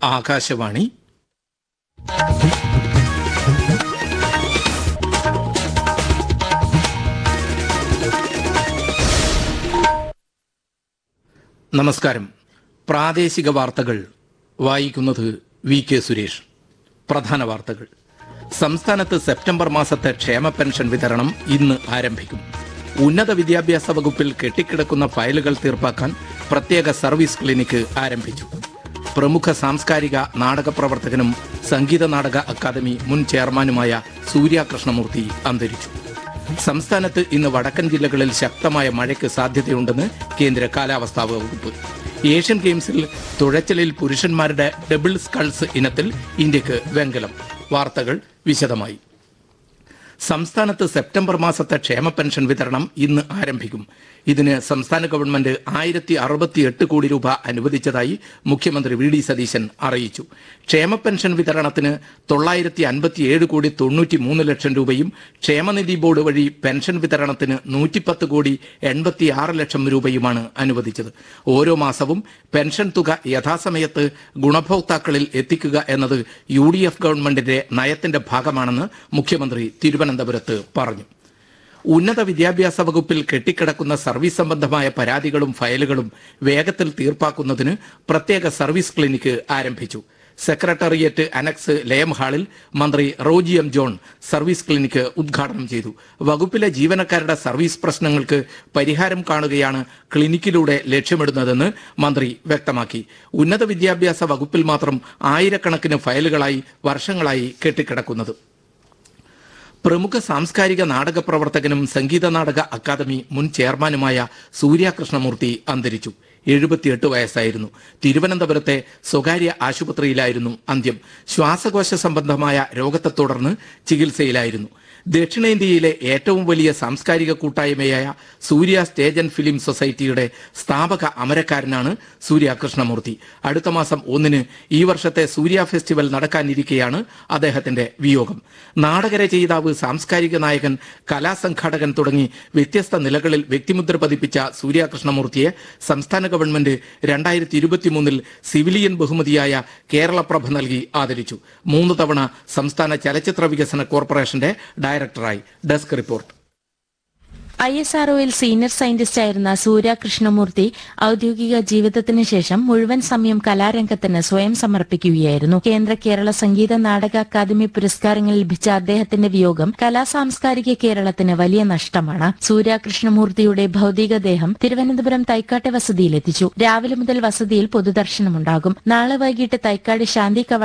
ആകാശവാണി നമസ്കാരം പ്രാദേശിക വാർത്തകൾ വായിക്കുന്നത് വി കെ സുരേഷ് പ്രധാന വാർത്തകൾ സംസ്ഥാനത്ത് സെപ്റ്റംബർ മാസത്തെ ക്ഷേമ പെൻഷൻ വിതരണം ഇന്ന് ആരംഭിക്കും ഉന്നത വിദ്യാഭ്യാസ വകുപ്പിൽ കെട്ടിക്കിടക്കുന്ന ഫയലുകൾ തീർപ്പാക്കാൻ പ്രത്യേക സർവീസ് ക്ലിനിക്ക് ആരംഭിച്ചു പ്രമുഖ സാംസ്കാരിക നാടക പ്രവർത്തകനും സംഗീത നാടക അക്കാദമി മുൻ ചെയർമാനുമായ സൂര്യ കൃഷ്ണമൂർത്തി അന്തരിച്ചു സംസ്ഥാനത്ത് ഇന്ന് വടക്കൻ ജില്ലകളിൽ ശക്തമായ മഴയ്ക്ക് സാധ്യതയുണ്ടെന്ന് കേന്ദ്ര കാലാവസ്ഥാ വകുപ്പ് ഏഷ്യൻ ഗെയിംസിൽ തുഴച്ചിലിൽ പുരുഷന്മാരുടെ ഡബിൾ സ്കൾസ് ഇനത്തിൽ ഇന്ത്യക്ക് വെങ്കലം വാർത്തകൾ വിശദമായി സംസ്ഥാനത്ത് സെപ്റ്റംബർ മാസത്തെ ക്ഷേമ പെൻഷൻ വിതരണം ഇന്ന് ആരംഭിക്കും ഇതിന് സംസ്ഥാന ഗവൺമെന്റ് ആയിരത്തി അറുപത്തിയെട്ട് കോടി രൂപ അനുവദിച്ചതായി മുഖ്യമന്ത്രി വി ഡി സതീശൻ അറിയിച്ചു ക്ഷേമ പെൻഷൻ വിതരണത്തിന് തൊള്ളായിരത്തി അൻപത്തിയേഴ് കോടി തൊണ്ണൂറ്റി മൂന്ന് ലക്ഷം രൂപയും ക്ഷേമനിധി ബോർഡ് വഴി പെൻഷൻ വിതരണത്തിന് നൂറ്റിപ്പത്ത് കോടി എൺപത്തിയാറ് ലക്ഷം രൂപയുമാണ് അനുവദിച്ചത് ഓരോ മാസവും പെൻഷൻ തുക യഥാസമയത്ത് ഗുണഭോക്താക്കളിൽ എത്തിക്കുക എന്നത് യു ഡി എഫ് ഗവൺമെന്റിന്റെ നയത്തിന്റെ ഭാഗമാണെന്ന് മുഖ്യമന്ത്രി തിരുവനന്തപുരത്ത് പറഞ്ഞു ഉന്നത വിദ്യാഭ്യാസ വകുപ്പിൽ കെട്ടിക്കിടക്കുന്ന സർവീസ് സംബന്ധമായ പരാതികളും ഫയലുകളും വേഗത്തിൽ തീർപ്പാക്കുന്നതിന് പ്രത്യേക സർവീസ് ക്ലിനിക്ക് ആരംഭിച്ചു സെക്രട്ടേറിയറ്റ് അനക്സ് ലയം ഹാളിൽ മന്ത്രി Roji M John service clinic ഉദ്ഘാടനം ചെയ്തു വകുപ്പിലെ ജീവനക്കാരുടെ സർവീസ് പ്രശ്നങ്ങൾക്ക് പരിഹാരം കാണുകയാണ് ക്ലിനിക്കിലൂടെ ലക്ഷ്യമിടുന്നതെന്ന് മന്ത്രി വ്യക്തമാക്കി ഉന്നത വിദ്യാഭ്യാസ വകുപ്പിൽ മാത്രം ആയിരക്കണക്കിന് ഫയലുകളായി വർഷങ്ങളായി കെട്ടിക്കിടക്കുന്നത് പ്രമുഖ സാംസ്കാരിക നാടക പ്രവർത്തകനും സംഗീത നാടക അക്കാദമി മുൻ ചെയർമാനുമായ സൂര്യ കൃഷ്ണമൂർത്തി അന്തരിച്ചു എഴുപത്തിയെട്ട് വയസ്സായിരുന്നു തിരുവനന്തപുരത്തെ സ്വകാര്യ ആശുപത്രിയിലായിരുന്നു അന്ത്യം ശ്വാസകോശ സംബന്ധമായ രോഗത്തെ തുടർന്ന് ചികിത്സയിലായിരുന്നു ദക്ഷിണേന്ത്യയിലെ ഏറ്റവും വലിയ സാംസ്കാരിക കൂട്ടായ്മയായ സൂര്യ സ്റ്റേജ് ആൻഡ് ഫിലിം സൊസൈറ്റിയുടെ സ്ഥാപക അമരക്കാരനാണ് സൂര്യ കൃഷ്ണമൂർത്തി അടുത്ത മാസം ഒന്നിന് ഈ വർഷത്തെ സൂര്യ ഫെസ്റ്റിവൽ നടക്കാനിരിക്കെയാണ് അദ്ദേഹത്തിന്റെ വിയോഗം നാടകരചയിതാവ് സാംസ്കാരിക നായകൻ കലാസംഘാടകൻ തുടങ്ങി വ്യത്യസ്ത നിലകളിൽ വ്യക്തിമുദ്ര പതിപ്പിച്ച സൂര്യ കൃഷ്ണമൂർത്തിയെ സംസ്ഥാന ഗവൺമെന്റ് രണ്ടായിരത്തി ഇരുപത്തിമൂന്നിൽ സിവിലിയൻ ബഹുമതിയായ കേരളപ്രഭ നൽകി ആദരിച്ചു മൂന്ന് തവണ സംസ്ഥാന ചലച്ചിത്ര വികസന കോർപ്പറേഷന്റെ ഡയറക്ടറായി ഡെസ്ക് റിപ്പോർട്ട് ഐ എസ് ആർഒയിൽ സീനിയർ സയന്റിസ്റ്റ് ആയിരുന്ന സൂര്യ കൃഷ്ണമൂർത്തി ഔദ്യോഗിക ജീവിതത്തിന് ശേഷം മുഴുവൻ സമയം കലാരംഗത്തിന് സ്വയം സമർപ്പിക്കുകയായിരുന്നു കേന്ദ്ര കേരള സംഗീത നാടക അക്കാദമി പുരസ്കാരങ്ങൾ ലഭിച്ച അദ്ദേഹത്തിന്റെ വിയോഗം കലാസാംസ്കാരിക കേരളത്തിന് വലിയ നഷ്ടമാണ് സൂര്യ കൃഷ്ണമൂർത്തിയുടെ ഭൌതികദേഹം തിരുവനന്തപുരം തൈക്കാട്ടെ വസതിയിലെത്തിച്ചു രാവിലെ മുതൽ വസതിയിൽ പൊതുദർശനമുണ്ടാകും നാളെ വൈകിട്ട് തൈക്കാട് ശാന്തി കവാടത്തിൽ